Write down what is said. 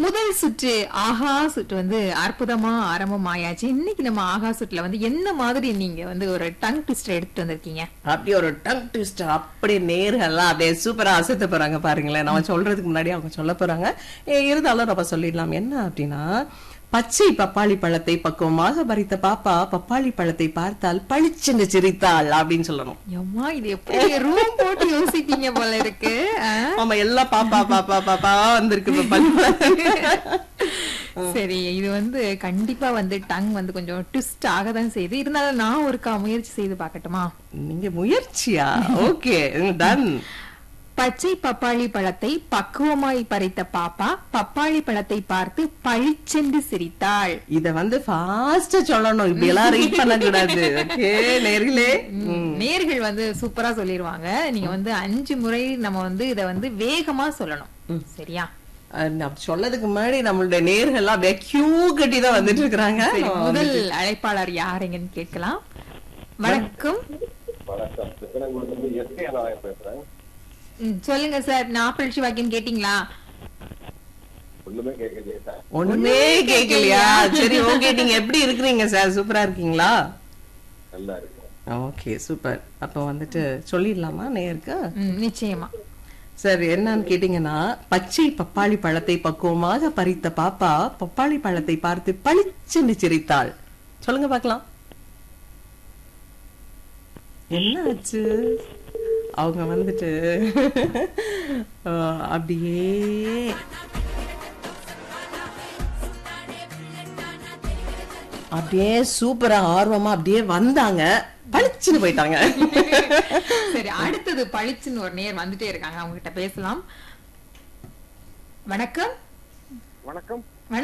முதல் சுற்று ஆஹா சுற்று வந்து அற்புதமா ஆரம்பம் ஆயாச்சு இன்னைக்கு நம்ம ஆஹா சுற்றுல வந்து என்ன மாதிரி நீங்க வந்து ஒரு டங் ட்விஸ்டர் எடுத்துட்டு வந்திருக்கீங்க அப்படியே ஒரு டங் ட்விஸ்டர் அப்படியே நேர்கள்லாம் அப்படியே சூப்பரா அசத்து போறாங்க பாருங்களேன் நம்ம சொல்றதுக்கு முன்னாடி அவங்க சொல்ல போறாங்க ஏ, இருந்தாலும் நம்ம சொல்லிடலாம் என்ன அப்படின்னா பச்சை பப்பாளி பழத்தை பக்குவமாக பறித்த பாப்பா பப்பாளி பழத்தை பார்த்தால் பளிச்சென்று சிரித்தாள் அப்படின்னு சொல்லணும் எம்மா இது எப்படி ரூம் போட்டு யோசிப்பீங்க போல இருக்கு ஆ? ஆமா எல்லாம் பாப்பா பாப்பா பாப்பா வந்திருக்கு பப்பாளி பழம். சரி இது வந்து கண்டிப்பா வந்து டங் வந்து கொஞ்சம் ட்விஸ்ட் ஆகதான் செய்யுது இருந்தாலும் நான் ஒருக்கா முயற்சி செய்து பார்க்கட்டுமா நீங்க முயற்சியா ஓகே டன் பச்சை பப்பாளி பழத்தை பக்குவமாய் பறித்த பாப்பா பப்பாளி பழத்தை பார்த்து பளிச்சென்று சிரித்தாள் இத வந்து ஃபாஸ்டா சொல்லணும் இப்படி எல்லாம் ரீட் பண்ண கூடாது ஓகே நேர்களே நேர்கள் வந்து சூப்பரா சொல்லிருவாங்க நீங்க வந்து அஞ்சு முறை நம்ம வந்து இத வந்து வேகமா சொல்லணும் சரியா அஹ் நான் சொல்லதுக்கு முன்னாடி நம்மளுடைய நேர்கள் அப்படியே கியூ கட்டி தான் வந்துட்டு இருக்கிறாங்க சரி, முதல் அழைப்பாளர் யாருங்கன்னு கேட்கலாம் வணக்கம் வணக்கம் திருப்பனங்குடியிலிருந்து எஸ்கே நாயர் பேசுறேன் ம், சொல்லுங்க சார் நான் ஆப்பிள் வாக்கியம் கேட்டீங்களா ஒண்ணுமே கேட்கலையே சார் ஒண்ணுமே கேட்கலையா சரி ஓகே நீங்க எப்படி இருக்கிறீங்க சார் சூப்பரா இருக்கீங்களா நல்லா இருக்கு ஓகே சூப்பர் அப்போ வந்துட்டு சொல்லிடலாமா நேருக்கு ம், நிச்சயமா சார் என்னன்னு கேட்டீங்கன்னா பச்சை பப்பாளி பழத்தை பக்குவமாக பறித்த பாப்பா பப்பாளி பழத்தை பார்த்து பளிச்சென்று சிரித்தாள் சொல்லுங்க பார்க்கலாம் என்ன ஆச்சு அவங்க வந்துட்டு அஹ், அப்படியே அப்படியே சூப்பரா ஆர்வமா அப்படியே வந்தாங்க பளிச்சுன்னு போயிட்டாங்க சரி அடுத்தது பளிச்சுன்னு ஒரு நேர் வந்துட்டே இருக்காங்க அவங்க கிட்ட பேசலாம் வணக்கம் வணக்கம்